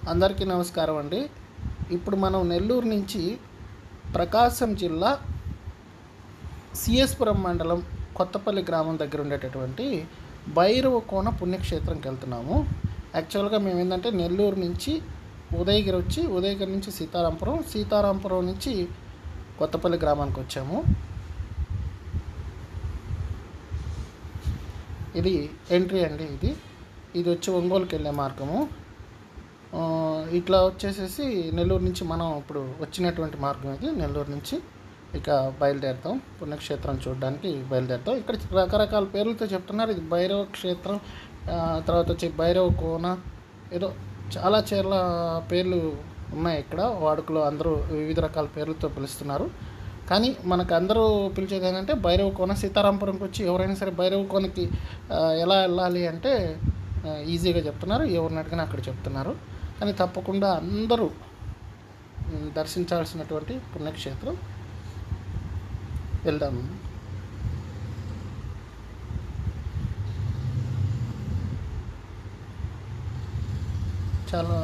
అందరికీ నమస్కారం అండి ఇప్పుడు మనం నెల్లూరు నుంచి ప్రకాశం జిల్లా సిఎస్పురం మండలం కొత్తపల్లి గ్రామం దగ్గర ఉండేటటువంటి భైరవ కోన పుణ్యక్షేత్రంకి వెళ్తున్నాము యాక్చువల్గా మేము ఏంటంటే నెల్లూరు నుంచి ఉదయగిరి వచ్చి ఉదయగిరి నుంచి సీతారాంపురం సీతారాంపురం నుంచి కొత్తపల్లి గ్రామానికి వచ్చాము ఇది ఎంట్రీ అండి ఇది ఇది వచ్చి ఒంగోలుకి వెళ్ళే మార్గము ఆ, ఇట్లా వచ్చేసేసి నెల్లూరు నుంచి మనం ఇప్పుడు వచ్చినటువంటి మార్గం ఇది నెల్లూరు నుంచి ఇక బయలుదేరుతాం పుణ్యక్షేత్రం చూడడానికి బయలుదేరుతాం ఇక్కడ రకరకాల పేర్లతో చెప్తున్నారు ఇది భైరవ క్షేత్రం ఆ, తర్వాత వచ్చి భైరవ కోన ఏదో చాలా చీరల పేర్లు ఉన్నాయి ఇక్కడ వాడుకలో అందరూ వివిధ రకాల పేర్లతో పిలుస్తున్నారు కానీ మనకు అందరూ పిలిచేది ఏంటంటే భైరవ కోన సీతారాంపురంకి వచ్చి ఎవరైనా సరే భైరవ కోనకి ఆ, ఎలా వెళ్ళాలి అంటే ఆ, ఈజీగా చెప్తున్నారు ఎవరిని అడిగినా అక్కడ చెప్తున్నారు కానీ తప్పకుండా అందరూ ఉమ్, దర్శించాల్సినటువంటి పుణ్యక్షేత్రం వెళ్దాము చాలా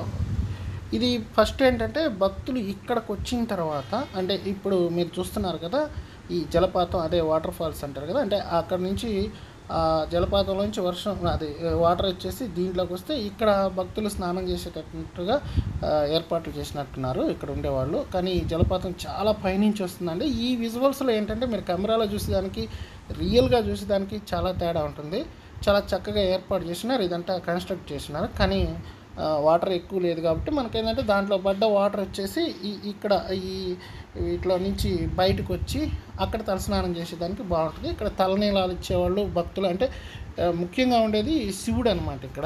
ఇది ఫస్ట్ ఏంటంటే భక్తులు ఇక్కడికి వచ్చిన తర్వాత అంటే ఇప్పుడు మీరు చూస్తున్నారు కదా ఈ జలపాతం అదే వాటర్ ఫాల్స్ అంటారు కదా అంటే అక్కడ నుంచి ఆ జలపాతంలోంచి వర్షం అది వాటర్ వచ్చేసి దీంట్లోకి వస్తే ఇక్కడ భక్తులు స్నానం చేసేటట్టుగా ఆ, ఏర్పాట్లు చేసినట్టున్నారు ఇక్కడ ఉండేవాళ్ళు కానీ ఈ జలపాతం చాలా పైనుంచి వస్తుందండి ఈ విజువల్స్లో ఏంటంటే మీరు కెమెరాలో చూసేదానికి రియల్గా చూసేదానికి చాలా తేడా ఉంటుంది చాలా చక్కగా ఏర్పాటు చేసినారు ఇదంతా కన్స్ట్రక్ట్ చేసినారు కానీ ఆ, వాటర్ ఎక్కువ లేదు కాబట్టి మనకేంటంటే దాంట్లో పడ్డ వాటర్ వచ్చేసి ఈ ఇక్కడ ఈ వీటిలో నుంచి బయటకు వచ్చి అక్కడ తలస్నానం చేసేదానికి బాగుంటుంది ఇక్కడ తలనీలాలు ఇచ్చేవాళ్ళు భక్తులు అంటే ఆ, ముఖ్యంగా ఉండేది శివుడు అనమాట ఇక్కడ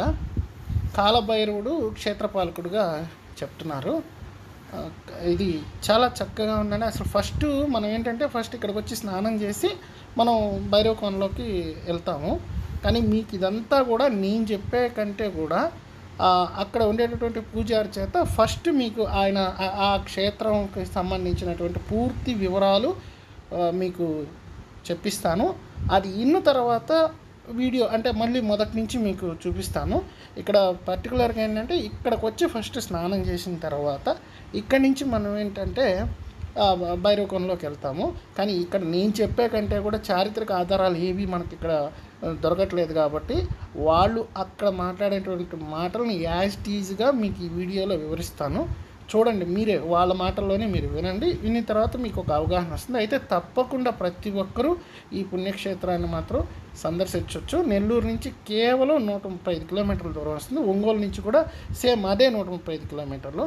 కాలభైరవుడు క్షేత్రపాలకుడుగా చెప్తున్నారు ఆ, ఇది చాలా చక్కగా ఉందండి అసలు ఫస్ట్ మనం ఏంటంటే ఫస్ట్ ఇక్కడికి వచ్చి స్నానం చేసి మనం భైరవ కోనలోకి వెళ్తాము కానీ మీకు ఇదంతా కూడా నేను చెప్పే కంటే కూడా ఆ, అక్కడ ఉండేటటువంటి పూజారి చేత ఫస్ట్ మీకు ఆయన ఆ- ఆ క్షేత్రంకి సంబంధించినటువంటి పూర్తి వివరాలు ఆ, మీకు చెప్పిస్తాను అది ఇన్న తర్వాత వీడియో అంటే మళ్ళీ మొదటి నుంచి మీకు చూపిస్తాను ఇక్కడ పర్టికులర్గా ఏంటంటే ఇక్కడికి వచ్చి ఫస్ట్ స్నానం చేసిన తర్వాత ఇక్కడి నుంచి మనం ఏంటంటే ఆ, బ- భైరవకొండలోకి వెళ్తాము కానీ ఇక్కడ నేను చెప్పే కంటే కూడా చారిత్రక ఆధారాలు ఏవి మనకి ఇక్కడ ఆ, దొరకట్లేదు కాబట్టి వాళ్ళు అక్కడ మాట్లాడేటువంటి మాటలను యాజ్ టీజ్గా మీకు ఈ వీడియోలో వివరిస్తాను చూడండి మీరే వాళ్ళ మాటల్లోనే మీరు వినండి విన్న తర్వాత మీకు ఒక అవగాహన వస్తుంది అయితే తప్పకుండా ప్రతి ఒక్కరూ ఈ పుణ్యక్షేత్రాన్ని మాత్రం సందర్శించవచ్చు నెల్లూరు నుంచి కేవలం నూట ముప్పై ఐదు కిలోమీటర్ల దూరం వస్తుంది ఒంగోలు నుంచి కూడా సేమ్ అదే నూట ముప్పై ఐదు కిలోమీటర్లు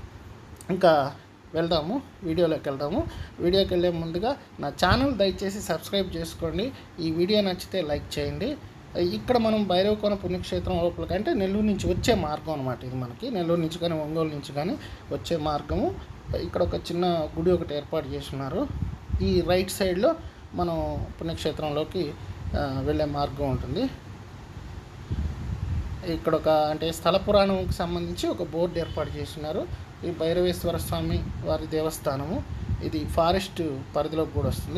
ఇంకా వెళ్దాము వీడియోలోకి వెళ్దాము వీడియోకి వెళ్ళే ముందుగా నా ఛానల్ దయచేసి సబ్స్క్రైబ్ చేసుకోండి ఈ వీడియో నచ్చితే లైక్ చేయండి ఇక్కడ మనం భైరవకోన పుణ్యక్షేత్రం లోపలికి అంటే నెల్లూరు నుంచి వచ్చే మార్గం అనమాట ఇది మనకి నెల్లూరు నుంచి కానీ ఒంగోలు నుంచి కానీ వచ్చే మార్గము ఇక్కడ ఒక చిన్న గుడి ఒకటి ఏర్పాటు చేస్తున్నారు ఈ రైట్ సైడ్లో మనం పుణ్యక్షేత్రంలోకి ఆ, వెళ్ళే మార్గం ఉంటుంది ఇక్కడ ఒక అంటే స్థల పురాణంకి సంబంధించి ఒక బోర్డు ఏర్పాటు చేస్తున్నారు ఈ భైరవేశ్వర స్వామి వారి దేవస్థానము ఇది ఫారెస్ట్ పరిధిలోకి కూడా వస్తుంది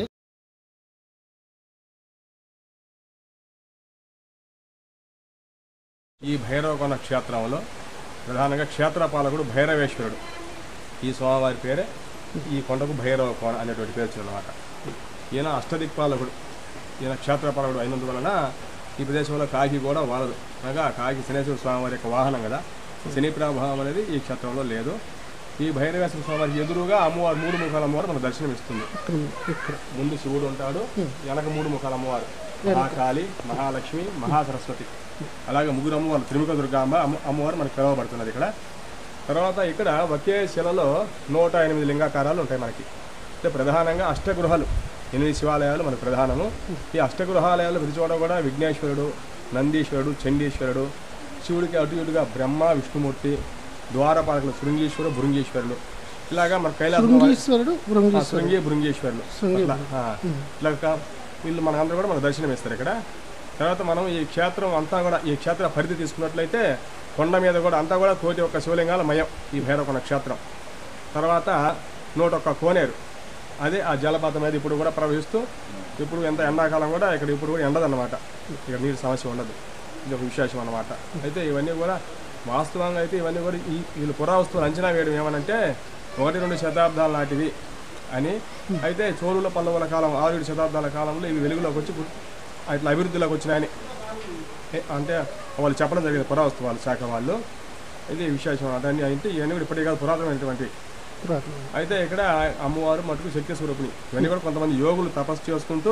ఈ భైరవకొండ క్షేత్రంలో ప్రధానంగా క్షేత్రపాలకుడు భైరవేశ్వరుడు ఈ స్వామివారి పేరే ఈ కొండకు భైరవ కోణ అనేటువంటి పేరు వచ్చిందన్నమాట ఈయన అష్టదిక్పాలకుడు ఈయన క్షేత్రపాలకుడు అయినందువలన ఈ ప్రదేశంలో కాకి కూడా వాలదు అనగా కాకి శనేశ్వర స్వామివారి యొక్క వాహనం కదా శని ప్రభావం అనేది ఈ క్షేత్రంలో లేదు ఈ భైరవేశ్వర స్వామివారికి ఎదురుగా అమ్మవారు మూడు ముఖాల అమ్మవారు మనకు దర్శనం ఇస్తుంది ఇక్కడ ముందు శివుడు ఉంటాడు వెనక మూడు ముఖాల అమ్మవారు మహాకాళి మహాలక్ష్మి మహాసరస్వతి అలాగే ముగ్గురు అమ్మవారు త్రిముఖ దుర్గాంబ అమ్మ అమ్మవారు మనకు పిలువబడుతున్నది ఇక్కడ తర్వాత ఇక్కడ ఒకే శిలలో నూట ఎనిమిది లింగాకారాలు ఉంటాయి మనకి అంటే ప్రధానంగా అష్టగృహాలు ఎనిమిది శివాలయాలు మనకు ప్రధానము ఈ అష్టగృహాలయాలు ప్రతి చోట కూడా విఘ్నేశ్వరుడు నందీశ్వరుడు చండీశ్వరుడు శివుడికి అటు ఇటుగా బ్రహ్మ విష్ణుమూర్తి ద్వారపాలకులు శృంగీశ్వరుడు భృంగీశ్వరులు ఇలాగా మన కైలాస శృంగీశ్వరుడు ఆ, భృంగీశ్వరుడు శృంగి భృంగేశ్వర్లు శృంగి అట్లా, ఆ, ఇట్లా కా- వీళ్ళు మనందరూ కూడా మనకు దర్శనం ఇస్తారు ఇక్కడ తర్వాత మనం ఈ క్షేత్రం అంతా కూడా ఈ క్షేత్ర పరిధి తీసుకున్నట్లయితే కొండ మీద కూడా అంతా కూడా కోటి ఒక్క శివలింగాల మయం ఈ భైరవకొండ క్షేత్రం తర్వాత నూట ఒక్క కోనేరు అదే ఆ జలపాతం మీద ఇప్పుడు కూడా ప్రవహిస్తూ ఇప్పుడు ఎంత ఎండాకాలం కూడా ఇక్కడ ఇప్పుడు కూడా ఎండదన్నమాట ఇక్కడ నీరు సమస్య ఉండదు ఇది ఒక విశేషం అన్నమాట అయితే ఇవన్నీ కూడా వాస్తవంగా అయితే ఇవన్నీ కూడా ఈ వీళ్ళు పురావస్తువులు అంచనా వేయడం ఏమనంటే ఒకటి రెండు శతాబ్దాల నాటివి అని అయితే చోళుల పల్లవుల కాలం ఆరు ఏడు శతాబ్దాల కాలంలో ఇవి వెలుగులోకి వచ్చి పు- ఇట్లా అభివృద్ధిలోకి వచ్చినాయని ఏ- అంటే వాళ్ళు చెప్పడం జరిగింది పురావస్తు శాఖ వాళ్ళు ఇది విశేషం దాన్ని అయితే ఇవన్నీ కూడా ఇప్పటికే కాదు పురాతనమైనటువంటి పురాతన అయితే ఇక్కడ అమ్మవారు మటుకు శక్తి స్వరూపిణి ఇవన్నీ కూడా కొంతమంది యోగులు తపస్సు చేసుకుంటూ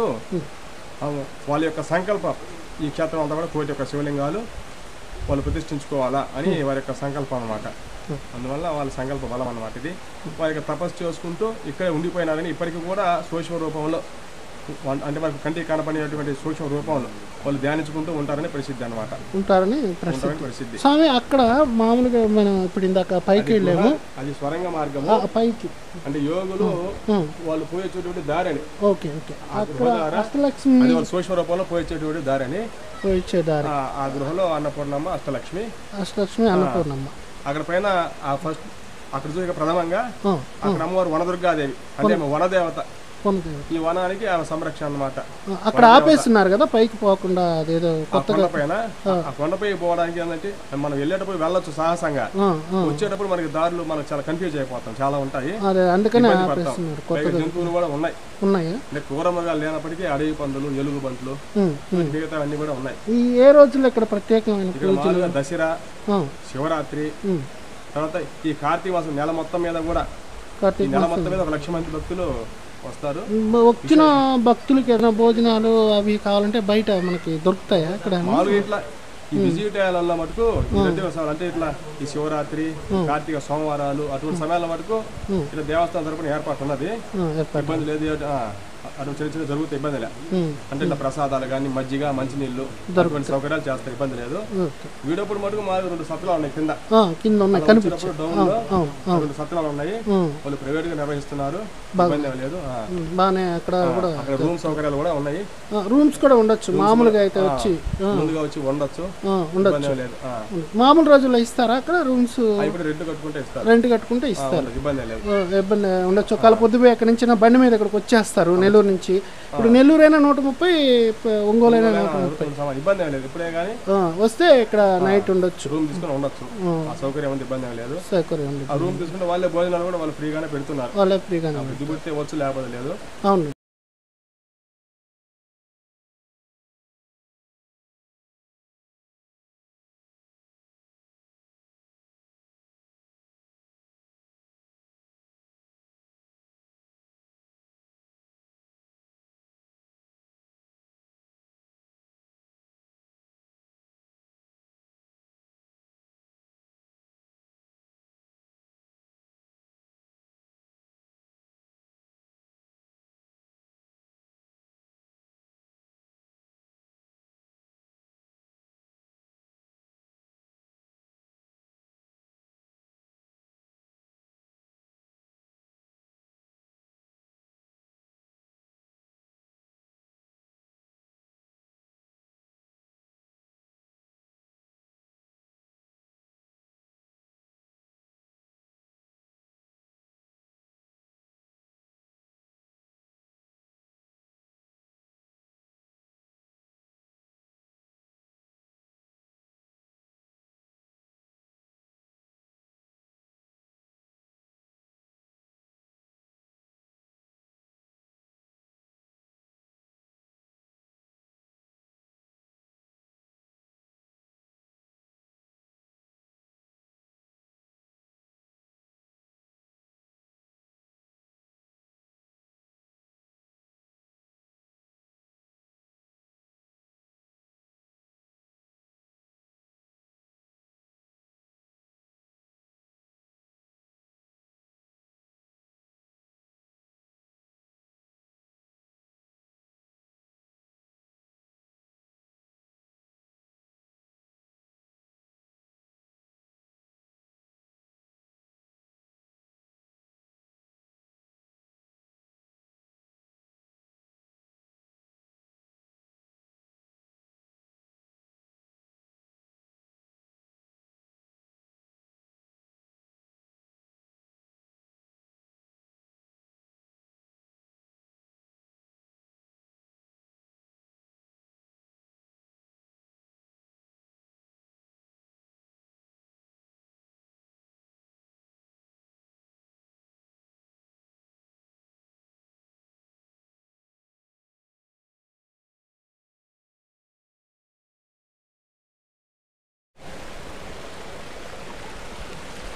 ఆ వాళ్ళ యొక్క సంకల్పం ఈ క్షేత్రం అంతా కూడా కోటి యొక్క శివలింగాలు వాళ్ళు ప్రతిష్ఠించుకోవాలా అని వారి యొక్క సంకల్పం అన్నమాట అందువల్ల వాళ్ళ సంకల్ప బలం అన్నమాట ఇది వారి యొక్క తపస్సు చేసుకుంటూ ఇక్కడే ఉండిపోయినారని ఇప్పటికీ కూడా సూక్ష్మ రూపంలో వన్- అంటే మనకు కంటికి కనపడినటువంటి సూక్ష్మ రూపంలో వాళ్ళు ధ్యానించుకుంటూ ఉంటారని ప్రసిద్ధి అన్నమాట ఉంటారని ప్రశ్న ఉంటారని ప్రసిద్ధి స్వామి అక్కడ మామూలుగా మనం ఇప్పుడు ఇందాక పైకి వెళ్ళాము అది స్వరంగ మార్గము ఆ, పైకి అంటే యోగులు ఆ, వాళ్ళు పోయేటువంటి దారి అని ఓకే ఓకే అక్కడ గృహదార అష్టలక్ష్మి అది వాళ్ళ సూక్ష్మ రూపంలో పోయేటువంటి దారి అని ఇచ్చే దారి ఆ- ఆ గృహలో అన్నపూర్ణమ్మ అష్టలక్ష్మి అష్టలక్ష్మి అన్నపూర్ణమ్మ అక్కడ పైన ఆ ఫస్ట్ అక్కడ చూసి ప్రథమంగా ఆ, అక్కడ అమ్మవారు వనదుర్గాదేవి అంటే వనదేవత పొందుతారు. ఈ వనానికి ఆమె సంరక్షణ అన్నమాట ఆ, అక్కడ ఆపేస్తున్నారు కదా పైకి పోకుండా అదేదో ఆ కొత్తగా కొండ పైన ఆ కొండపై పోవడానికి ఏంటంటే మనం వెళ్ళేటప్పుడు వెళ్ళొచ్చు సాహసంగా ఆ, ఆ, వచ్చేటప్పుడు మనకి దారులు మనకు చాలా కన్ఫ్యూజ్ అయిపోతాం చాలా ఉంటాయి అదే అందుకనే ఇబ్బంది పడతాం ఆపేస్తున్నారు పైగా కొత్తగా జంతువులు కూడా ఉన్నాయి ఉన్నాయా అంటే క్రూర మృగాలు లేనప్పటికీ అడవి పందులు ఎలుగు బంతులు ఉమ్, ఉమ్. మిగతా అన్ని కూడా ఉన్నాయి ఈ ఏ రోజుల్లో ఇక్కడ ప్రత్యేకమైన ఇక్కడ మామూలుగా దసరా ఆ, శివరాత్రి ఉమ్. తర్వాత ఈ కార్తీక మాసం నెల మొత్తం మీద కూడా ఈ కార్తీక నెల మొత్తం మీద ఒక లక్ష మంది భక్తులు వస్తారు వచ్చిన భక్తులకి ఏదైనా భోజనాలు అవి కావాలంటే బయట మనకి దొరుకుతాయా ఇక్కడ మామూలుగా ఇట్లా ఈ బిజీ టైంలలో మటుకు ఈ రద్దీ ఉత్సవాలు అంటే ఇట్లా ఈ శివరాత్రి కార్తీక సోమవారాలు అటువంటి సమయాల మటుకు ఇట్లా దేవస్థానం తరపున ఏర్పాటు ఉన్నది ఆ, ఏర్పాటు ఇబ్బంది లేదు ఆ, అటువంటి చిన్న చిన్న జరుగుతాయి ఇబ్బంది లేదు ఉమ్, అంటే ఇట్లా ప్రసాదాలు కానీ మజ్జిగ మంచినీళ్ళు అటువంటి సౌకర్యాలు చేస్తారు ఇబ్బంది లేదు ఓకే. వీడప్పుడు మటుకు మా రెండు సత్రాలు ఉన్నాయి కింద ఆ, కింద ఉన్నాయి వచ్చినప్పుడు డౌన్ లో అవును, అవును. రెండు సత్రాలు ఉన్నాయి ఉమ్, వాళ్ళు ప్రైవేట్ గా నిర్వహిస్తున్నారు ఇబ్బంది ఏమీ లేదు ఆ. ఉమ్, బాగానే అక్కడ కూడా అక్కడ రూమ్ సౌకర్యాలు కూడా ఉన్నాయి ఆ, రూమ్స్ కూడా ఉండొచ్చు మామూలుగా అయితే ఆ, వచ్చి ఆ, ముందుగా వచ్చి ఉండొచ్చు ఆ, ఉండొచ్చు ఇబ్బంది ఏమీ లేదు ఆ. మామూలు రోజుల్లో ఇస్తారా అక్కడ రూమ్స్ ఆ, ఇప్పుడు రెండు కట్టుకుంటే ఇస్తారు రెంట్ కట్టుకుంటే ఆ, ఇస్తారు ఉండదు, ఇబ్బంది ఏం లేదు ఆ, ఇబ్బంది ఉండొచ్చు ఒకవేళ పొద్దుపోయి అక్కడి నుంచి నా బండి మీద ఇక్కడికి వచ్చేస్తారు నెల్లూరు నుంచి ఇప్పుడు నెల్లూరు అయినా నూట ముప్పై ప- ఒంగోలు అయినా నూట ఆ, రెండు సమానం. ఇబ్బంది ఏం లేదు ఇప్పుడే కానీ ఆ, వస్తే ఇక్కడ నైట్ ఉండొచ్చు రూమ్ తీసుకుని ఉండొచ్చు ఆ, ఆ సౌకర్యం ఉంది ఇబ్బంది ఏం లేదు సౌకర్యం ఉంది ఆ రూమ్ తీసుకుంటే వాళ్ళే భోజనాలు కూడా వాళ్ళు ఫ్రీగానే పెడుతున్నారు వాళ్ళే ఫ్రీగానే దిగుతే వచ్చు లేకపోతే లేదు అవును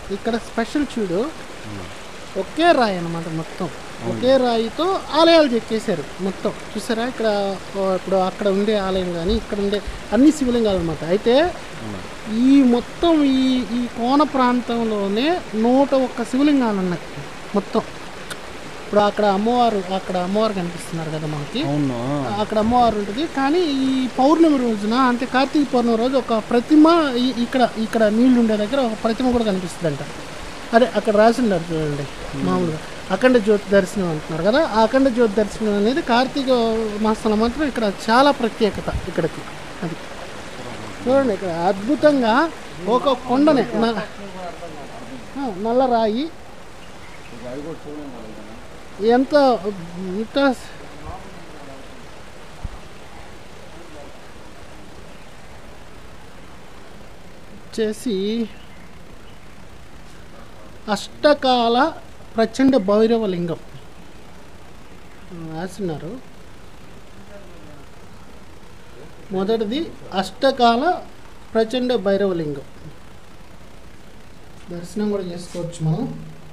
ఇక్కడ స్పెషల్ చూడు ఒకే రాయి అన్నమాట మొత్తం ఒకే రాయితో ఆలయాలు చెక్కేశారు మొత్తం చూసారా ఇక్కడ ఓ, ఇప్పుడు అక్కడ ఉండే ఆలయం కానీ ఇక్కడ ఉండే అన్ని శివలింగాలు అనమాట అయితే ఈ మొత్తం ఈ ఈ కోన ప్రాంతంలోనే నూట ఒక్క శివలింగాలు ఉన్నాయి మొత్తం ఇప్పుడు అక్కడ అమ్మవారు అక్కడ అమ్మవారు కనిపిస్తున్నారు కదా మనకి అవును అక్కడ అమ్మవారు ఉంటుంది కానీ ఈ పౌర్ణమి రోజున అంటే కార్తీక పౌర్ణమి రోజు ఒక ప్రతిమ ఈ- ఇక్కడ ఇక్కడ నీళ్లు ఉండే దగ్గర ఒక ప్రతిమ కూడా కనిపిస్తుందంట అదే అక్కడ రాసి ఉన్నారు చూడండి మామూలుగా అఖండ జ్యోతి దర్శనం అంటున్నారు కదా ఆ అఖండ జ్యోతి దర్శనం అనేది కార్తీక మాసంలో మాత్రం ఇక్కడ చాలా ప్రత్యేకత ఇక్కడికి అది చూడండి ఇక్కడ అద్భుతంగా ఒక కొండనే న- ఆ, నల్ల రాయి ఎంత ఇంత వచ్చేసి అష్టకాల ప్రచండ భైరవ లింగం రాసినారు మొదటిది అష్టకాల ప్రచండ భైరవ లింగం దర్శనం కూడా చేసుకోవచ్చు మనం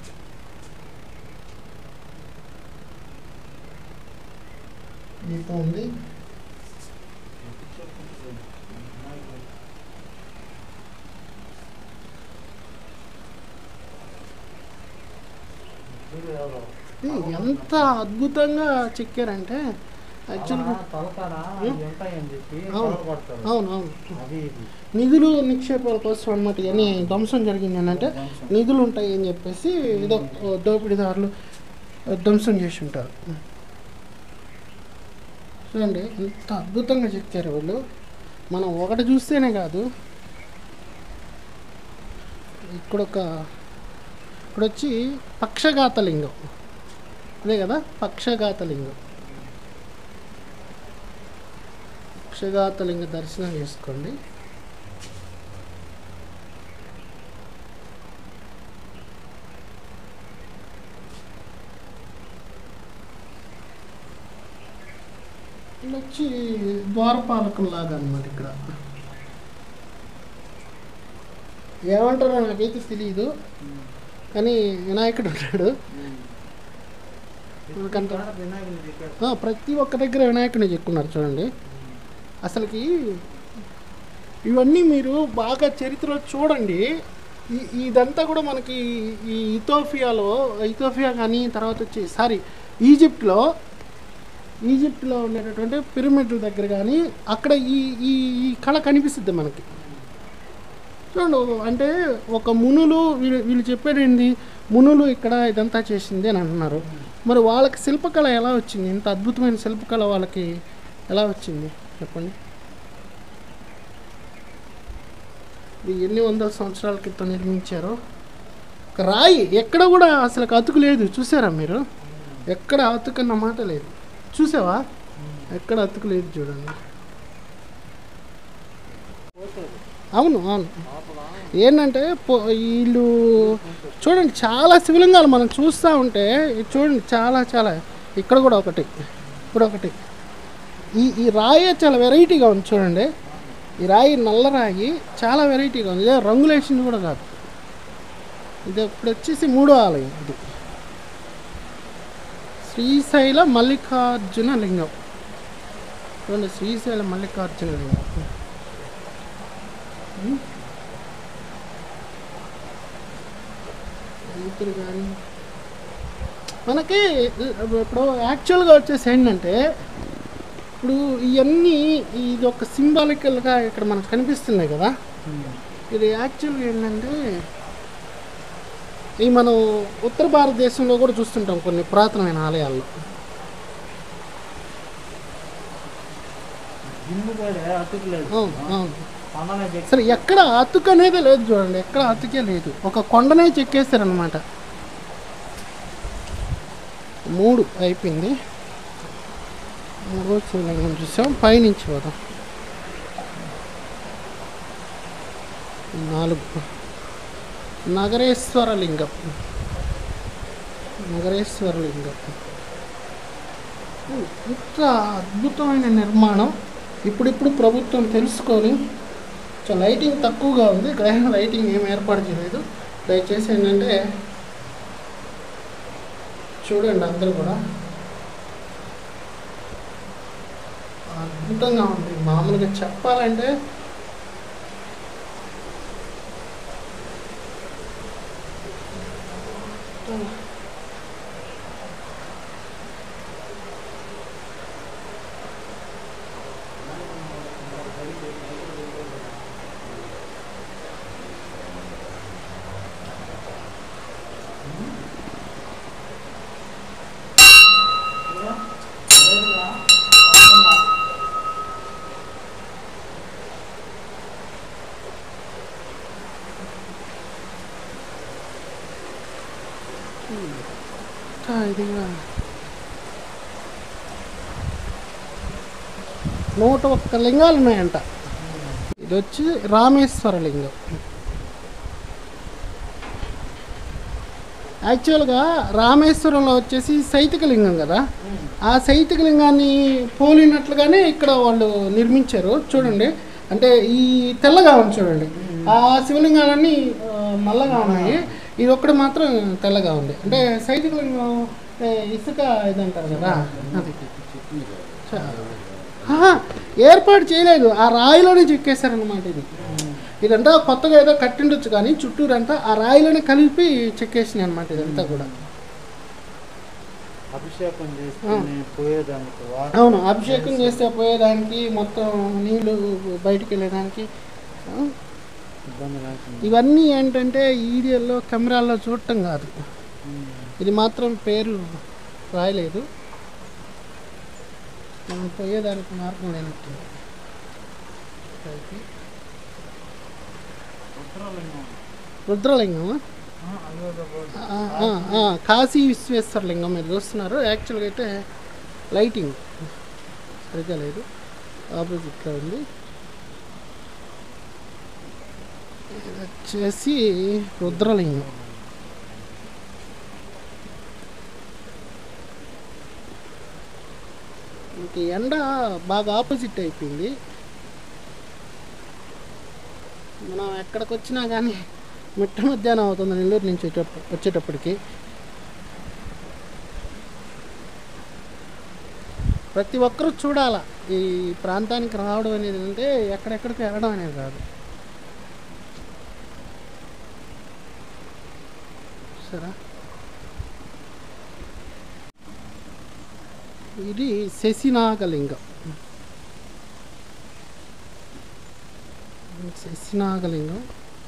దీపం ఉంది ఇది ఎంత అద్భుతంగా చెక్కారంటే యాక్చువల్గా తలకాడ ఉంటాయని చెప్పి అవును. కొడతారు అవును అవును అది ఇది నిధులు నిక్షేపాల కోసం అనమాట ఇవన్నీ ధ్వంసం జరిగింది అని అంటే నిధులు ఉంటాయి అని చెప్పేసి ఏదో ఓ దోపిడీదారులు ధ్వంసం చేసి ఉంటారు చూడండి ఎంత అద్భుతంగా చెక్కారు వీళ్ళు మనం ఒకటి చూస్తేనే కాదు ఇక్కడ ఒక ఇక్కడ వచ్చి పక్షఘాత లింగం అదే కదా పక్షఘాత లింగం పక్షఘాత లింగ దర్శనం చేసుకోండి ఇది వచ్చి ద్వారపాలకం లాగా అనమాట ఇక్కడ ఏమంటారో నాకైతే తెలియదు కానీ వినాయకుడు ఉంటాడు మనకంత వినాయకుని చెప్పారు ఆ, ప్రతి ఒక్క దగ్గర వినాయకుడిని చెక్కున్నారు చూడండి అసలుకి ఇవన్నీ మీరు బాగా చరిత్రలో చూడండి ఈ ఇదంతా కూడా మనకి ఈ ఇథోపియాలో ఇథోపియా కానీ తర్వాత వచ్చి సారీ ఈజిప్ట్లో ఈజిప్ట్లో ఉండేటటువంటి పిరమిడ్ దగ్గర కానీ అక్కడ ఈ ఈ ఈ కళ కనిపిస్తుంది మనకి చూడండి అంటే ఒక మునులు వీళ్ళు వీళ్ళు చెప్పేది ఏంది మునులు ఇక్కడ ఇదంతా చేసింది అని అంటున్నారు మరి వాళ్ళకి శిల్పకళ ఎలా వచ్చింది ఇంత అద్భుతమైన శిల్పకళ వాళ్ళకి ఎలా వచ్చింది చెప్పండి ఇది ఎన్ని వందల సంవత్సరాల క్రితం నిర్మించారో ఒక రాయి ఎక్కడ కూడా అసలు అతుకు లేదు చూసారా మీరు ఎక్కడ అతుకు అన్న మాట లేదు చూసావా ఎక్కడ అతుకు లేదు చూడండి అవును అవును ఏంటంటే పో- వీళ్ళు చూడండి చాలా శివలింగాలు మనం చూస్తూ ఉంటే ఇది చూడండి చాలా చాలా ఇక్కడ కూడా ఒకటి ఇక్కడ ఒకటి ఈ ఈ రాయి చాలా వెరైటీగా ఉంది చూడండి ఈ రాయి నల్ల రాయి చాలా వెరైటీగా ఉంది ఇదే రంగులు వేసింది కూడా కాదు ఇది ఇప్పుడు వచ్చేసి మూడో ఆలయం ఇది శ్రీశైల మల్లికార్జున లింగం చూడండి శ్రీశైల మల్లికార్జున లింగం ఉమ్. రైతులు కానీ మనకి ఇప్పుడు యాక్చువల్గా వచ్చేసి ఏంటంటే ఇప్పుడు ఇవన్నీ ఇది ఒక సింబాలికల్గా ఇక్కడ మనకు కనిపిస్తున్నాయి కదా ఇది యాక్చువల్గా ఏంటంటే ఈ మనం ఉత్తర భారతదేశంలో కూడా చూస్తుంటాం కొన్ని పురాతనమైన ఆలయాల్లో జిమ్ము కూడా అతుకులేదు అవును అవును పండనే చెక్ సరే ఎక్కడ అతుకు అనేది లేదు చూడండి ఎక్కడ అతుకే లేదు ఒక కొండనే చెక్కేస్తారనమాట మూడు అయిపోయింది మూడో శివలింగం చూసాం పైనుంచి పోదాం నాలుగు నగరేశ్వర లింగం నగరేశ్వర లింగం ఇంత అద్భుతమైన నిర్మాణం ఇప్పుడిప్పుడు ప్రభుత్వం తెలుసుకొని కొంచెం లైటింగ్ తక్కువగా ఉంది గ్రహణ లైటింగ్ ఏం ఏర్పాటు చేయలేదు దయచేసి ఏంటంటే చూడండి అందరూ కూడా అద్భుతంగా ఉంది మామూలుగా చెప్పాలంటే ఇంకా ఇదిగా నూట ఒక్క లింగాలు ఉన్నాయంట ఇది వచ్చి రామేశ్వర లింగం యాక్చువల్గా రామేశ్వరంలో వచ్చేసి సైతిక లింగం కదా ఆ సైతిక లింగాన్ని పోలినట్లుగానే ఇక్కడ వాళ్ళు నిర్మించారు చూడండి అంటే ఈ తెల్లగా ఉంది చూడండి ఆ శివలింగాలన్నీ ఆ, నల్లగా ఉన్నాయి ఇది ఒక్కటి మాత్రం తెల్లగా ఉంది అంటే సైతిక లింగం అంటే ఇసుక ఇది అంటారు కదా అది చ- ఆహా, ఏర్పాటు చేయలేదు ఆ రాయిలోనే చెక్కేశారనమాట ఇది ఇదంతా కొత్తగా ఏదో కట్టిండొచ్చు కానీ చుట్టూరంతా ఆ రాయిలోనే కలిపి చెక్కేసినాయి అనమాట ఇదంతా కూడా అభిషేకం చేసుకుని పోయేదానికి వా- అవును అభిషేకం చేస్తే పోయేదానికి మొత్తం నీళ్లు బయటికి వెళ్ళేదానికి ఆ, ఇబ్బంది లేకుండా ఇవన్నీ ఏంటంటే ఈడియోల్లో కెమెరాల్లో చూడటం కాదు ఇది మాత్రం పేరు రాయలేదు మనం పోయేదానికి మార్గం లేనట్టు పైకి. ఉత్తరలింగం రుద్రలింగమా ఆ, అయ్యో బాబోయ్. ఆ, ఆ, ఆ, కాశీ విశ్వేశ్వర లింగం మీరు చూస్తున్నారు యాక్చువల్గా అయితే లైటింగ్ సరిగ్గా లేదు ఆపోజిట్లో ఉంది ఇది వచ్చేసి రుద్రలింగం ఇంక ఎండ బాగా ఆపోజిట్ అయిపోయింది మనం ఎక్కడికి వచ్చినా కానీ మిట్ట మధ్యాహ్నం అవుతుంది నెల్లూరు నుంచి వచ్చేటప్ప- వచ్చేటప్పటికి ప్రతి ఒక్కరూ చూడాల ఈ ప్రాంతానికి రావడం అనేది అంటే ఎక్కడెక్కడికి వెళ్ళడం అనేది కాదు సరే ఇది శశినాగలింగం శశినాగలింగం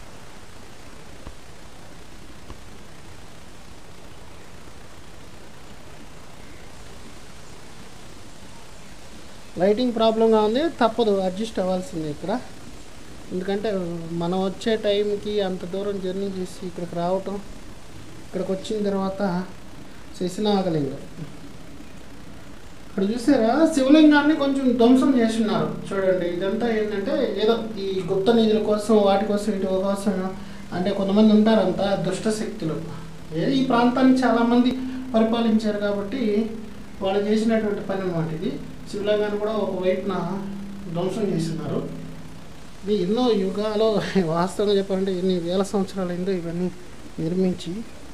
లైటింగ్ ప్రాబ్లంగా ఉంది తప్పదు అడ్జస్ట్ అవ్వాల్సిందే ఇక్కడ ఎందుకంటే మనం వచ్చే టైంకి అంత దూరం జర్నీ చేసి ఇక్కడికి రావటం ఇక్కడికి వచ్చిన తర్వాత శశినాగలింగం ఇక్కడ చూసారా శివలింగాన్ని కొంచెం ధ్వంసం చేస్తున్నారు చూడండి ఇదంతా ఏంటంటే ఏదో ఈ గుప్త నిధుల కోసం వాటి కోసం వీటి కోసం అంటే కొంతమంది ఉంటారంతా దుష్ట శక్తులు ఏ ఈ ప్రాంతాన్ని చాలామంది పరిపాలించారు కాబట్టి వాళ్ళు చేసినటువంటి పని అన్నమాట ఇది శివలింగాన్ని కూడా ఒక వైపున ధ్వంసం చేస్తున్నారు ఇది ఎన్నో యుగాలు వాస్తవంగా చెప్పాలంటే ఎన్ని వేల సంవత్సరాలైందో ఇవన్నీ నిర్మించి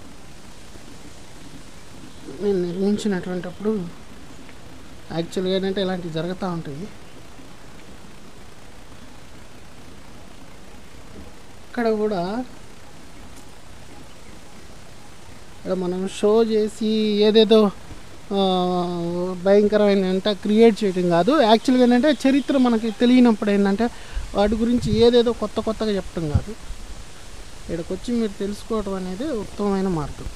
నేను నిర్మించినటువంటిప్పుడు యాక్చువల్గా ఏంటంటే ఇలాంటివి జరుగుతూ ఉంటాయి ఇక్కడ కూడా ఇక్కడ మనం షో చేసి ఏదేదో ఆ, భయంకరమైన అంటే క్రియేట్ చేయడం కాదు యాక్చువల్గా ఏంటంటే చరిత్ర మనకి తెలియనప్పుడు ఏంటంటే వాటి గురించి ఏదేదో కొత్త కొత్తగా చెప్పడం కాదు ఇక్కడికి వచ్చి మీరు తెలుసుకోవడం అనేది ఉత్తమమైన మార్గం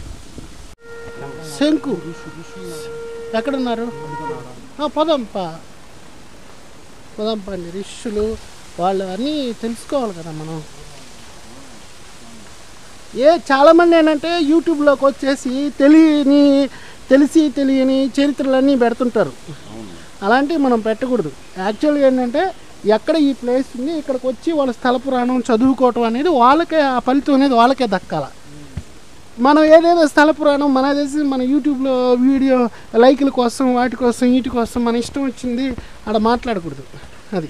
శంకు ఎక్కడున్నారు ఆ, పోదాంపా పోదాంపా అండి రిషులు వాళ్ళు అన్నీ తెలుసుకోవాలి కదా మనం ఏ చాలామంది ఏంటంటే యూట్యూబ్లోకి వచ్చేసి తెలియని తెలిసి తెలియని చరిత్రలన్నీ పెడుతుంటారు అలాంటివి మనం పెట్టకూడదు యాక్చువల్గా ఏంటంటే ఎక్కడ ఈ ప్లేస్ ఉంది ఇక్కడికి వచ్చి వాళ్ళ స్థల పురాణం చదువుకోవటం అనేది వాళ్ళకే ఆ ఫలితం అనేది వాళ్ళకే దక్కాల మనం ఏదేదో స్థల పురాణం మన చేసి మన యూట్యూబ్లో వీడియో లైకుల కోసం వాటి కోసం వీటి కోసం మన ఇష్టం వచ్చింది ఆడ మాట్లాడకూడదు అది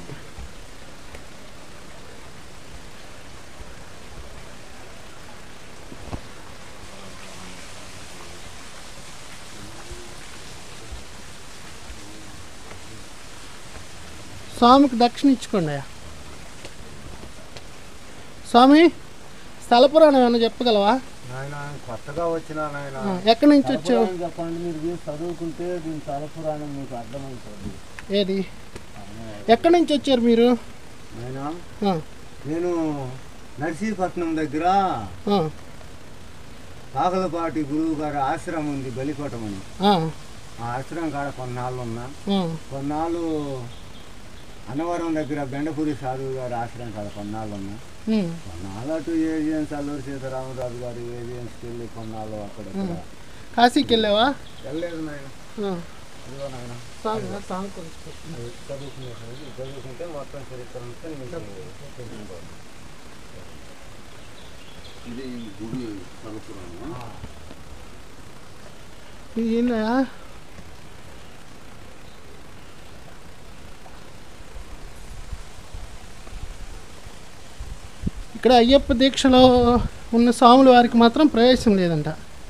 స్వామికి దక్షిణ ఇచ్చుకోండి స్వామి స్థల పురాణం ఏమైనా చెప్పగలవా నాయన కొత్తగా వచ్చిన నాయన ఆ, ఎక్కడి నుంచి వచ్చావు తలపురాణం చెప్పండి మీరు ఇది చదువుకుంటే దీని తలపురాణం మీకు అర్థమవుతుంది ఏది ఎక్కడి నుంచి వచ్చారు మీరు నాయన ఆ, నేను నర్సీపట్నం దగ్గర ఆ, కాకలపాటి గురువు గారి ఆశ్రమం ఉంది బలికోటం అని ఆ, ఆ ఆశ్రమం కాడ కొన్నాళ్ళు ఉన్నా ఆ, కొన్నాళ్ళు అన్నవరం దగ్గర బెండపూరి సాధువు గారి ఆశ్రమం కాడ కొన్నాళ్ళు ఉన్నా ఉమ్, కొన్నాళ్ళు అటు ఏజియన్స్ అల్లూరి సీతారామరాజు గారి ఏజియన్స్కి వెళ్ళి కొన్నాళ్ళు అక్కడ ఇక్కడ. కాశీకి వెళ్ళావా వెళ్ళలేదు నాయన ఆ, ఇదిగో నాయన సాంగ్ సాంగ్ కొంచెం. అది చదువుకునేసరికి చదువుకుంటే మొత్తం చరిత్ర అంతా మీకు తెలుసుకోవాలి. ఇది గుడి తలపురాణం ఇది ఏంటయ్యా? ఇక్కడ అయ్యప్ప దీక్షలో ఉన్న స్వాముల వారికి మాత్రం ప్రవేశం లేదంట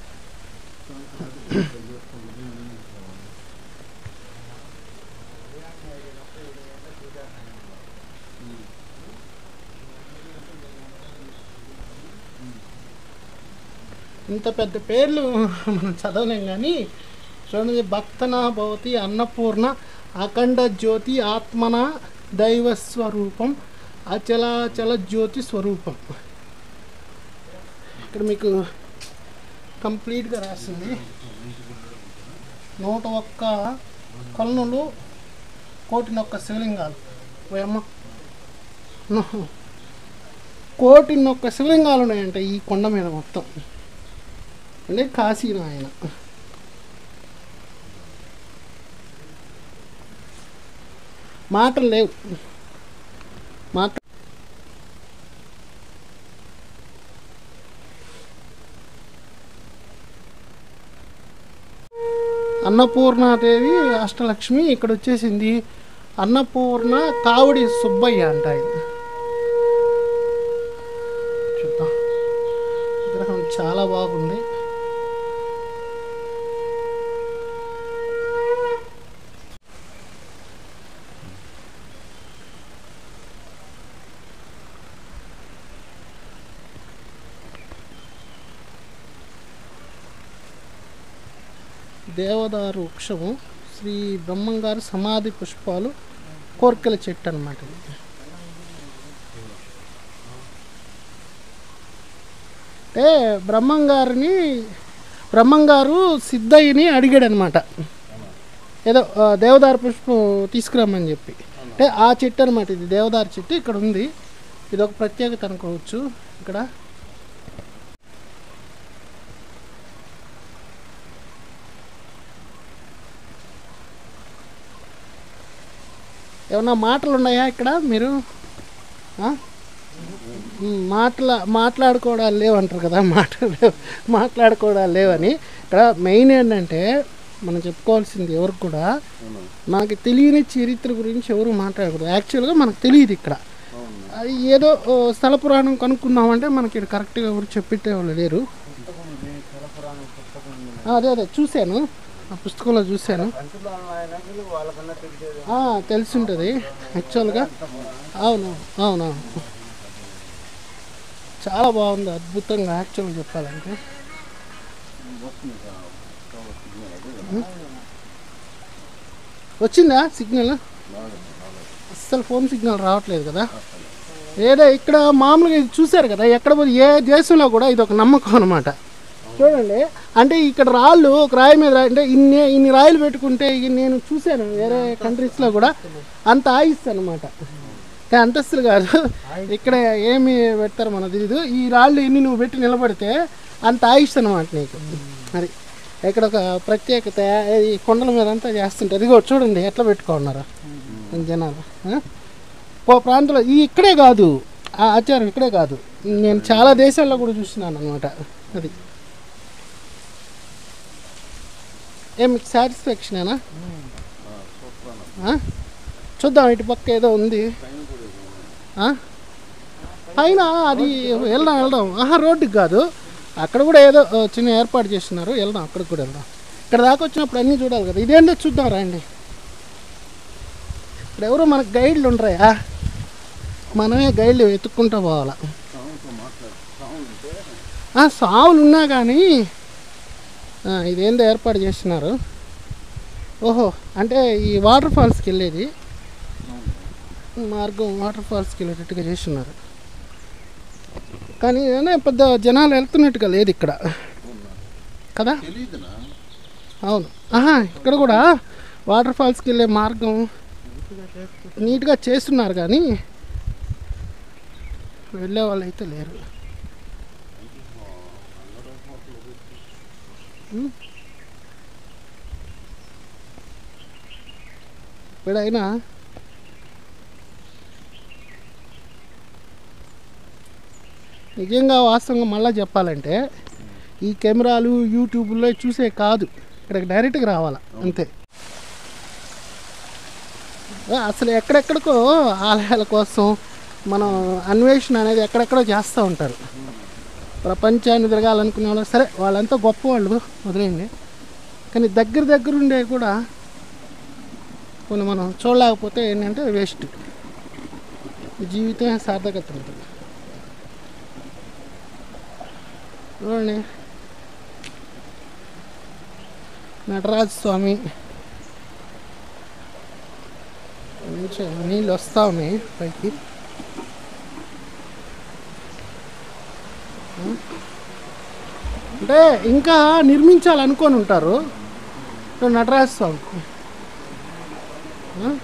ఇంత పెద్ద పేర్లు మనం చదవలేం కానీ చూడండి భక్తన భవతి అన్నపూర్ణ అఖండ జ్యోతి ఆత్మన దైవ స్వరూపం అచలాచల జ్యోతి స్వరూపం ఇక్కడ మీకు కంప్లీట్గా రాసింది నూట ఒక్క కొలనులు కోటినొక్క శివలింగాలు ఓయమ్మ ను- కోటినొక్క శివలింగాలు ఉన్నాయంట ఈ కొండ మీద మొత్తం అంటే కాశీలో ఆయన మాటలు లేవు మాట అన్నపూర్ణాదేవి అష్టలక్ష్మి ఇక్కడ వచ్చేసింది అన్నపూర్ణ కావుడి సుబ్బయ్య అంట ఆయన చూద్దాం విగ్రహం చాలా బాగుంది దేవదారు వృక్షము శ్రీ బ్రహ్మంగారు సమాధి పుష్పాలు కోర్కెల చెట్టు అనమాట ఇది అంటే బ్రహ్మంగారిని బ్రహ్మంగారు సిద్ధయ్యని అడిగాడు అనమాట ఏదో ఆ, దేవదారు పుష్పం తీసుకురమ్మని చెప్పి అంటే ఆ చెట్టు అనమాట ఇది దేవదారు చెట్టు ఇక్కడ ఉంది ఇది ఒక ప్రత్యేకత అనుకోవచ్చు ఇక్కడ ఏమన్నా మాటలు ఉన్నాయా ఇక్కడ మీరు ఆ? ఉమ్, మాట్లా మాట్లాడుకోవడాలు లేవంటారు కదా మాట్లాడే మాట్లాడుకోవడాలు లేవని ఇక్కడ మెయిన్ ఏంటంటే మనం చెప్పుకోవాల్సింది ఎవరికి కూడా మనకి తెలియని చరిత్ర గురించి ఎవరు మాట్లాడకూడదు యాక్చువల్గా మనకు తెలియదు ఇక్కడ అది ఏదో ఓ, స్థల పురాణం కనుక్కుందామంటే మనకి ఇక్కడ కరెక్ట్గా ఎవరు చెప్పిట్టే వాళ్ళు లేరు ఆ, అదే అదే చూశాను ఆ పుస్తకంలో చూశాను పంచులో ఆయనకి వాళ్ళకన్నా తెలిసేది ఆ, తెలిసి ఉంటుంది యాక్చువల్గా అవును అవును చాలా బాగుంది అద్భుతంగా యాక్చువల్గా చెప్పాలంటే ఉం? వచ్చిందా సిగ్నల్ అస్సలు ఫోన్ సిగ్నల్ రావట్లేదు కదా ఏదో ఇక్కడ మామూలుగా ఇది చూశారు కదా ఎక్కడ పోయి ఏ దేశంలో కూడా ఇది ఒక నమ్మకం అనమాట చూడండి అంటే ఇక్కడ రాళ్ళు ఒక రాయి మీద రాయి అంటే ఇన్ని ఇన్ని రాయిలు పెట్టుకుంటే ఇక నేను చూశాను వేరే కంట్రీస్లో కూడా అంత ఆయిస్ అనమాట కానీ అంతస్తులు కాదు ఇక్కడ ఏమి పెడతారు మనకు తెలీదు ఈ రాళ్ళు ఇన్ని నువ్వు పెట్టి నిలబడితే అంత ఆయుష్ అనమాట నీకు అది ఇక్కడ ఒక ప్రత్యేకత ఈ కొండల మీద అంతా చేస్తుంటారు ఇదిగో చూడండి ఎట్లా పెట్టుకున్నారు జనాలు ఆ? ఓ ప్రాంతంలో ఈ ఇక్కడే కాదు ఆ ఆచారం ఇక్కడే కాదు నేను చాలా దేశాల్లో కూడా చూస్తున్నాను అనమాట అది ఏ మీకు సాటిస్ఫాక్షనేనా ఆ? చూద్దాం ఇటు పక్క ఏదో ఉంది ఆ? పైన అది వెళ్దాం వెళ్దాం ఆహా రోడ్డుకి కాదు అక్కడ కూడా ఏదో ఆ, చిన్న ఏర్పాటు చేస్తున్నారు వెళ్దాం అక్కడికి కూడా వెళ్దాం ఇక్కడ దాకా వచ్చినప్పుడు అన్నీ చూడాలి కదా ఇదేంటో చూద్దాం రండి ఇక్కడ ఎవరో మనకు గైడ్లు ఉండరాయా మనమే గైడ్లు వెతుక్కుంటూ పోవాలా ఆ, సావులు ఉన్నా కానీ ఆ, ఇదేందో ఏర్పాటు చేస్తున్నారు ఓహో అంటే ఈ వాటర్ ఫాల్స్కి వెళ్ళేది మార్గం వాటర్ ఫాల్స్కి వెళ్ళేటట్టుగా చేస్తున్నారు కానీ ఏదైనా పెద్ద జనాలు వెళ్తున్నట్టుగా లేదు ఇక్కడ కదా తెలీదునా అవును ఆహా ఇక్కడ కూడా వాటర్ ఫాల్స్కి వెళ్ళే మార్గం నీట్గా చేస్తున్నారు కానీ వెళ్ళే వాళ్ళు అయితే లేరు ఉం? ఇప్పుడైనా నిజంగా వాస్తవంగా మళ్ళీ చెప్పాలంటే ఈ కెమెరాలు యూట్యూబ్లో చూసే కాదు ఇక్కడికి డైరెక్ట్గా రావాలా అంతే ఆ, అసలు ఎక్కడెక్కడికో ఆలయాల కోసం మనం అన్వేషణ అనేది ఎక్కడెక్కడో చేస్తూ ఉంటారు ప్రపంచాన్ని తిరగాలనుకునే వాళ్ళు సరే వాళ్ళంతా గొప్పవాళ్ళు వదిలేయండి కానీ దగ్గర దగ్గర ఉండే కూడా కొన్ని మనం చూడలేకపోతే ఏంటంటే వేస్ట్ జీవితమే సార్థకత ఉంటుంది చూడండి నటరాజ స్వామి నుంచి నీళ్ళు వస్తూ ఉన్నాయి పైకి ఆ? అంటే ఇంకా నిర్మించాలనుకొని ఉంటారు చూడు నటరాజ స్వామి ఆ?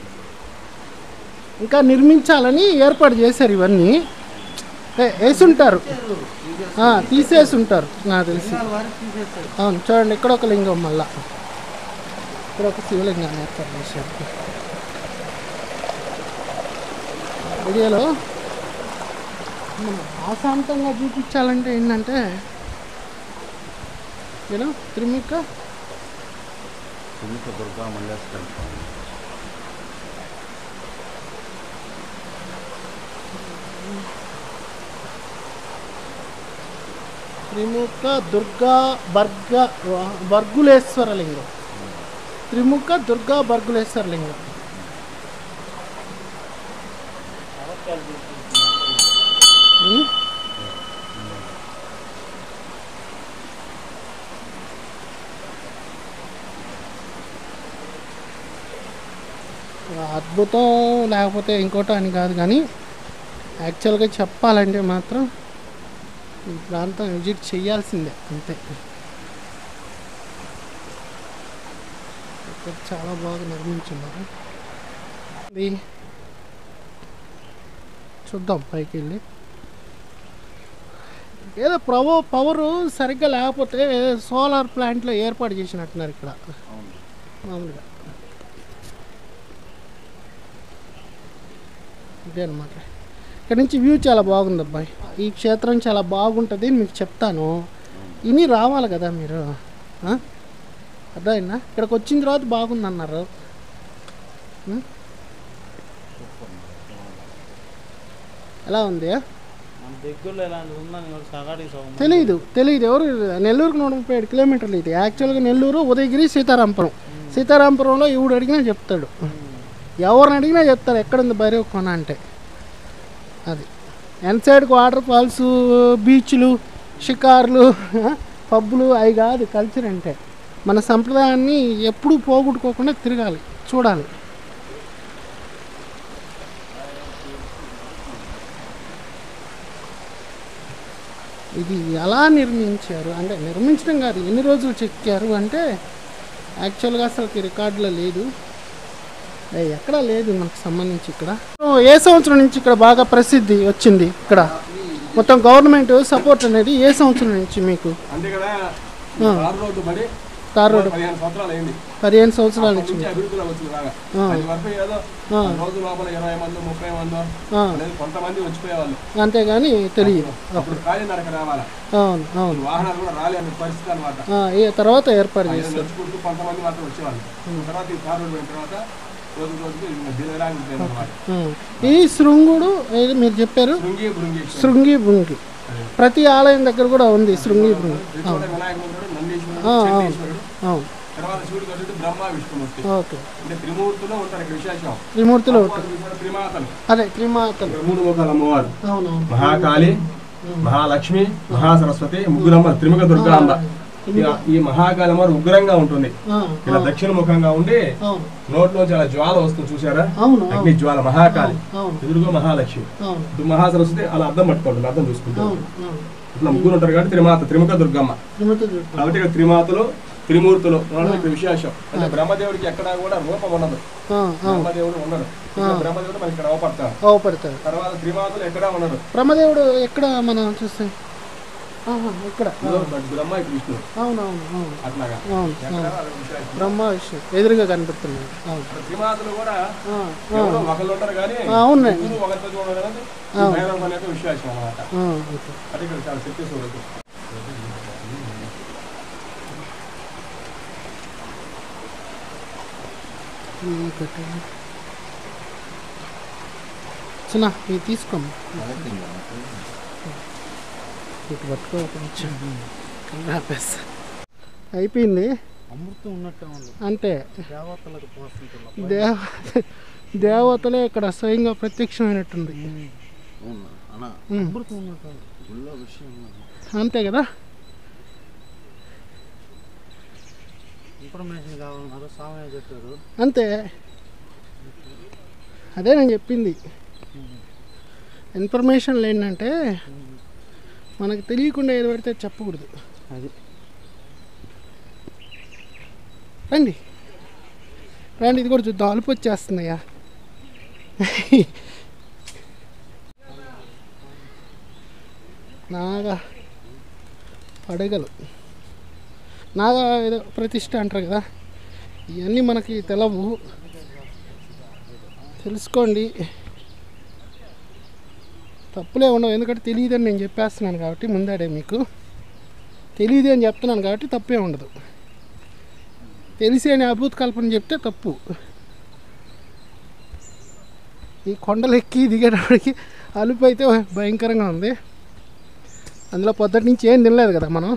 ఇంకా నిర్మించాలని ఏర్పాటు చేశారు ఇవన్నీ ఏ- వేసుంటారు ఆ, తీసేసి ఉంటారు నాకు తెలిసి అవును చూడండి ఇక్కడ ఒక లింగం మళ్ళా ఇక్కడ ఒక శివలింగాన్ని ఏర్పాటు చేశారు వీడియోలో మనం ఆశాంతంగా చూపించాలంటే ఏంటంటే యూనో త్రిముఖ సునీత దుర్గా మల్లేశ్వరం స్వామి త్రిముఖ దుర్గా బర్గ బర్గులేశ్వర లింగం త్రిముఖ దుర్గా బర్గులేశ్వర లింగం ఉం? అద్భుతం లేకపోతే ఇంకోటి అని కాదు కానీ యాక్చువల్గా చెప్పాలంటే మాత్రం ఈ ప్రాంతం విజిట్ చేయాల్సిందే అంతే ఇక్కడ చాలా బాగా నిర్మించున్నారు ఇది చూద్దాం పైకి వెళ్ళి ఏదో ప్రవో పవరు సరిగ్గా లేకపోతే సోలార్ ప్లాంట్లో ఏర్పాటు చేసినట్టున్నారు ఇక్కడ మామూలుగా ఇదే అనమాట ఇక్కడ నుంచి వ్యూ చాలా బాగుంది అబ్బాయి ఈ క్షేత్రం చాలా బాగుంటుంది మీకు చెప్తాను ఇని రావాలి కదా మీరు ఆ? అర్థమైందా ఇక్కడికి వచ్చిన తర్వాత బాగుంది అన్నారు ఉం? ఎలా ఉంది మన దగ్గరలో ఇలాంటి ఉందని కూడా సగాడికి సగం తెలీదు తెలియదు ఎవరు నెల్లూరుకు నూట ముప్పై ఏడు కిలోమీటర్లు ఇది యాక్చువల్గా నెల్లూరు ఉదయగిరి సీతారాంపురం సీతారాంపురంలో ఎవడు అడిగినా చెప్తాడు ఎవరిని అడిగినా చెప్తారు ఎక్కడుంది భైరవ కొన అంటే అది ఎన్ సైడ్కి వాటర్ ఫాల్స్ బీచ్లు షికార్లు పబ్బులు అవి కాదు కల్చర్ అంటే మన సంప్రదాయాన్ని ఎప్పుడూ పోగొట్టుకోకుండా తిరగాలి చూడాలి ఇది ఎలా నిర్మించారు అంటే నిర్మించడం కాదు ఎన్ని రోజులు చెక్కారు అంటే యాక్చువల్గా అసలు రికార్డులో లేదు ఏ, ఎక్కడా లేదు మనకు సంబంధించి ఇక్కడ ఓ, ఏ సంవత్సరం నుంచి ఇక్కడ బాగా ప్రసిద్ధి వచ్చింది ఇక్కడ మొత్తం గవర్నమెంట్ సపోర్ట్ అనేది ఏ సంవత్సరం నుంచి మీకు అంతే కదా ఆ. తారు రోడ్డు పడి తార్ రోడ్డు పదిహేను సంవత్సరాలు అయింది పదిహేను సంవత్సరాల నుంచి నుంచి అభివృద్ధిలో వచ్చింది బాగా ఆ. అది వరకు ఏదో ఆ. రోజు లోపల ఇరవై మంది ముప్పై మంది ఆ, అనేది కొంతమంది వచ్చిపోయేవాళ్ళు అంతేగాని తెలియదు అప్పుడు ఖాళీ నరక రావాలా అవును అవును వాహనాలు కూడా రాలేని పరిస్థితి అనమాట ఆ, ఏ తర్వాత ఏర్పాటు చేస్తారు నడుచుకుంటూ కొంతమంది మాత్రం వచ్చేవాళ్ళు తర్వాత ఈ తారు రోడ్డు పోయిన తర్వాత రోజు రోజుకి దినరాంగి అనమాట ఆ. ఈ శృంగుడు ఏది మీరు చెప్పారు శృంగి భృంగి శృంగి భృంగి ప్రతి ఆలయం దగ్గర కూడా ఉంది శృంగి భృంగి వినాయకుడు నందీశ్వరుడు ఆ, అవును చండీశ్వరుడు అవును తర్వాత శివుడికి వచ్చేసి బ్రహ్మ విష్ణుమూర్తి ఓకే అంటే త్రిమూర్తులు ఉంటారు ఇక్కడ విశేషం త్రిమూర్తులు ఒకటి అమ్మవారు చూసారా? త్రిమాతలు అదే త్రిమాతలు ఇక్కడ మూడు ముఖాల అమ్మవారు అవునవును మహాకాళి మహాలక్ష్మి మహాసరస్వతి ముగ్గురమ్మ త్రిముఖ దుర్గాంబ ఈ- ఈ మహాకాళి అమ్మవారు ఉగ్రంగా ఉంటుంది ఆ, ఇలా దక్షిణ ముఖంగా ఉండి అవును నోట్లోంచి అలా జ్వాల వస్తుంది చూసారా అవును అగ్ని జ్వాల మహాకాళి అవును ఎదురుగా మహాలక్ష్మి అవును ఇటు మహాసరస్వతి అలా అర్థం పట్టుకోండి అర్థం చూసుకుంటాం అవును అవును ఇట్లా ముగ్గురు ఉంటారు కాబట్టి త్రిమాత త్రిముఖ దుర్గమ్మ త్రిమూర్తులు చూడు. కాబట్టి ఇక్కడ త్రిమాతలు త్రిమూర్తులు ఉండడం ఇక్కడ విశేషం అంటే బ్రహ్మదేవుడికి ఎక్కడా కూడా రూపం ఉండదు ఆ, అవును బ్రహ్మదేవుడు ఉండడు ఇక్కడ బ్రహ్మదేవుడు మనకి ఇక్కడ అవపడతారు అవపడతాడు తర్వాత త్రిమాతలు ఎక్కడా ఉండరు బ్రహ్మదేవుడు ఎక్కడ మనం చూస్తే ఆహా, ఇక్కడ ఇదిగో బట్ బ్రహ్మ ఇటు విష్ణు అవునవును అవును అట్లాగా అవును ఎక్కడ అవును అది విశేషం. బ్రహ్మ విష్ణు ఎదురుగా కనిపిస్తున్నాడు అవును ఇక్కడ త్రిమాతలు కూడా ఆ, ఎవరో ఒకళ్ళు ఉంటారు కానీ ఆ, అవునండి ముగ్గురు ఒకరితో చూడడం అనేది ఆ. భైరవ అనేది విశ్వాసం అన్నమాట ఆ, ఓకే. అది ఇక్కడ చాలా శక్తి చూడదు ఈ పెట్టండి. చిన్న ఇది తీసుకోమ్మ ఇటు పట్టుకో కొంచెం ఆపేస్తా అయిపోయింది అమృతం ఉన్నట్టే ఉంది అంతే దేవతలకు పోస్తుంటున్నాం దేవ దేవతలే ఇక్కడ స్వయంగా ప్రత్యక్షమైనట్టుంది అవునా అన్న ఉమ్, అమృతం ఉన్నట్టు ఉంది. గుళ్ళో విషయం ఉన్నది. అంతే కదా ఇన్ఫర్మేషన్ కావాలన్నారు స్వామి చెప్పారు అంతే అదే నేను చెప్పింది ఇన్ఫర్మేషన్లు ఏంటంటే మనకు తెలియకుండా ఏది పడితే చెప్పకూడదు అది రండి రండి ఇది కూడా చూద్దాం అలుపు వచ్చేస్తుందయ్యా నాగా పడగలు నాగా ఏదో ప్రతిష్ట అంటారు కదా ఇవన్నీ మనకి తెలవు తెలుసుకోండి తప్పులే ఉండవు ఎందుకంటే తెలియదని నేను చెప్పేస్తున్నాను కాబట్టి ముందాడే మీకు తెలియదు అని చెప్తున్నాను కాబట్టి తప్పే ఉండదు తెలిసి అని అభూత కల్పన చెప్తే తప్పు ఈ కొండలు ఎక్కి దిగేటప్పటికి అలుపు అయితే భయంకరంగా ఉంది అందులో పొద్దుటి నుంచి ఏం తినలేదు కదా మనం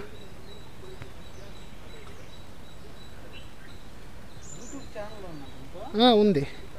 ఆ, ఉంది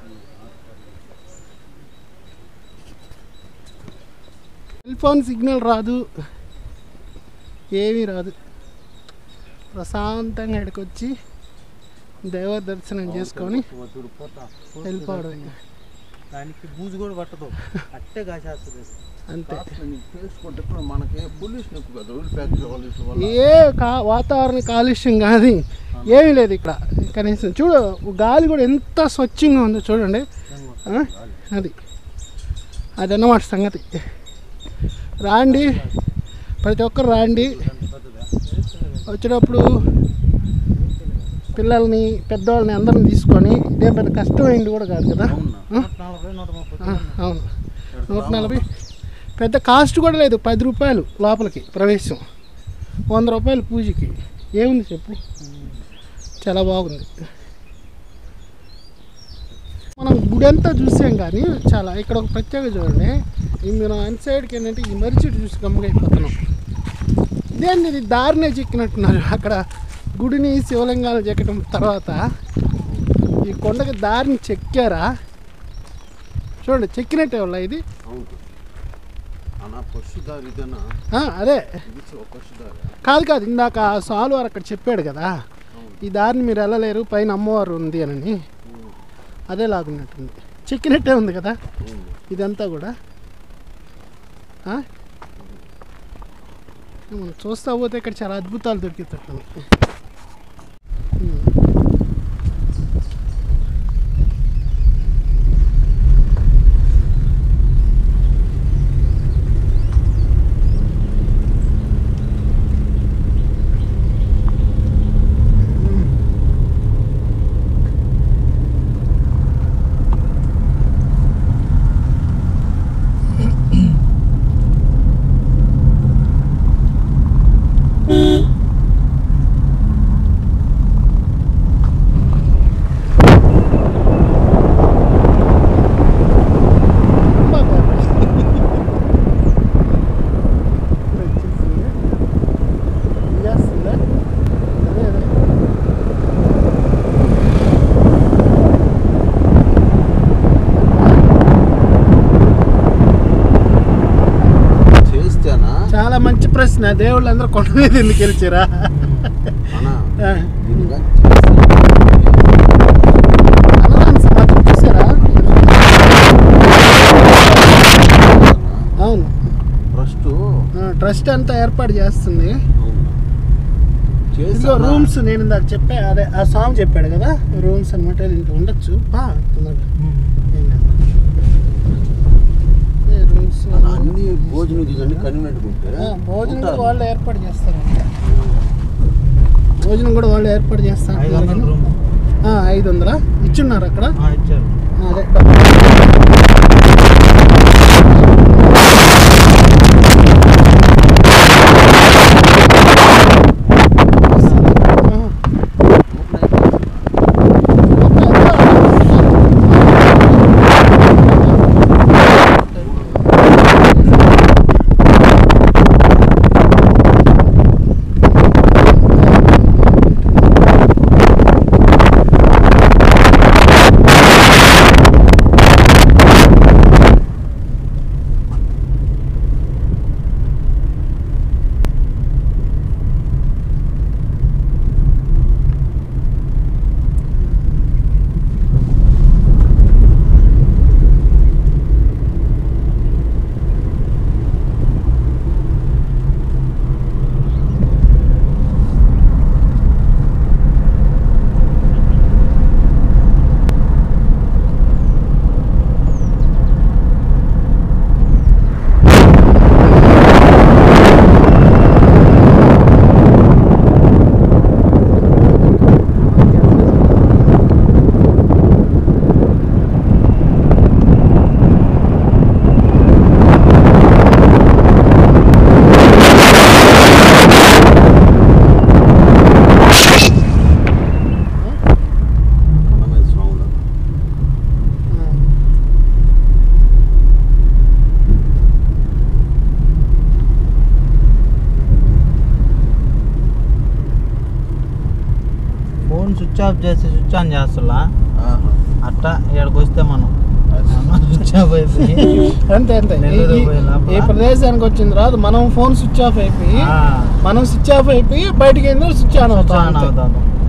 సెల్ ఫోన్ సిగ్నల్ రాదు ఏమీ రాదు ప్రశాంతంగా ఇక్కడికి వచ్చి దైవ దర్శనం చేసుకొని చూడు పోతా వెళ్ళిపోవడమే దానికి బూజు కూడా పట్టదు అట్టే కాసేస్తుంది అంతే కాస్త నీకు తెలుసుకుంటే ఇప్పుడు మనకి పొల్యూషన్ ఎక్కువ కదా ఆయిల్ ఫ్యాక్టరీ పొల్యూషన్ వల్ల ఏ కా వాతావరణ కాలుష్యం కాదు ఏమీ లేదు ఇక్కడ కనీసం చూడు గాలి కూడా ఎంత స్వచ్ఛంగా ఉందో చూడండి ఆ? అది అదన్నమాట సంగతి రాండి ప్రతి ఒక్కరు రాండి వచ్చినప్పుడు పిల్లల్ని పెద్దవాళ్ళని అందరిని తీసుకొని ఇదేం పెద్ద కష్టమైంది కూడా కాదు కదా అవునా ఆ? నూట నలభై నూట ముప్పై ఆ, అవును నూట నలభై పెద్ద కాస్ట్ కూడా లేదు పది రూపాయలు లోపలికి ప్రవేశం వంద రూపాయలు పూజకి ఏముంది చెప్పు చాలా బాగుంది మనం గుడి అంతా చూసాం కానీ చాలా ఇక్కడ ఒక ప్రత్యేక చూడండి ఈ మనం అన్ సైడ్కి ఏంటంటే ఈ మరిచెట్టు చూసి గమ్మగైపోతున్నాం ఇదేంటి ఇది దారినే చెక్కినట్టున్నారు అక్కడ గుడిని శివలింగాలు చెక్కడం తర్వాత ఈ కొండకి దారిని చెక్కారా చూడండి చెక్కినట్టే వాళ్ళ ఇది అవును అన్న పశు దారి ఇదేనా ఆ, అదే ఇది ఒక పశు దారి కాదు కాదు ఇందాక సాలు వారు అక్కడ చెప్పాడు కదా ఈ దారిని మీరు వెళ్ళలేరు పైన అమ్మవారు ఉంది అని అదే లాగున్నట్టుంది చెక్కినట్టే ఉంది కదా ఇదంతా కూడా ఆ? మనం చూస్తా పోతే ఇక్కడ చాలా అద్భుతాలు దొరికేటట్టు వస్తున్నా దేవుళ్ళు అందరూ కొండ మీద ఎందుకు గెలిచారా అన్న ఆ, దీన్ని కానీ అన్నదాన సమాజం చూసారా అవును ఫస్ట్ ఆ, ట్రస్ట్ అంతా ఏర్పాటు చేస్తుంది ఇదిగో చేసి రూమ్స్ నేను ఇందాక చెప్పా అదే ఆ సాంగ్ చెప్పాడు కదా రూమ్స్ అనమాట ఇంట్లో ఉండొచ్చు పా తొందరగా ఏం కాదు. ఏ రూమ్స్ అన్ని భోజనం గీజన్ని కన్వీనెంట్ ఉంటే ఆ, భోజనం కూడా ఉంటారు. వాళ్ళు ఏర్పాటు చేస్తారు భోజనం కూడా వాళ్ళు ఏర్పాటు చేస్తారు ఐదు వందల రూమ్ ఐదు వందలా ఇచ్చున్నారు అక్కడ ఆ, ఇచ్చారు ఆ, అదే అన్నమయ్య స్వాములు ఫోన్ స్విచ్ ఆఫ్ చేసి స్విచ్ ఆన్ చేస్తున్నా ఆహా. అట్టా ఇక్కడికి వస్తే మనం స్విచ్ ఆఫ్ అయిపోయి అంతే అంతే ఈ- నెల్లూరు ఈ- పోయే లోపల. ఈ ప్రదేశానికి వచ్చిన తర్వాత మనం ఫోన్ స్విచ్ ఆఫ్ అయిపోయి ఆ, మనం స్విచ్ ఆఫ్ అయిపోయి బయటికి వెళ్ళి స్విచ్ ఆన్ స్విచ్ అవుతాం ఆన్ అంతే. అవుతాను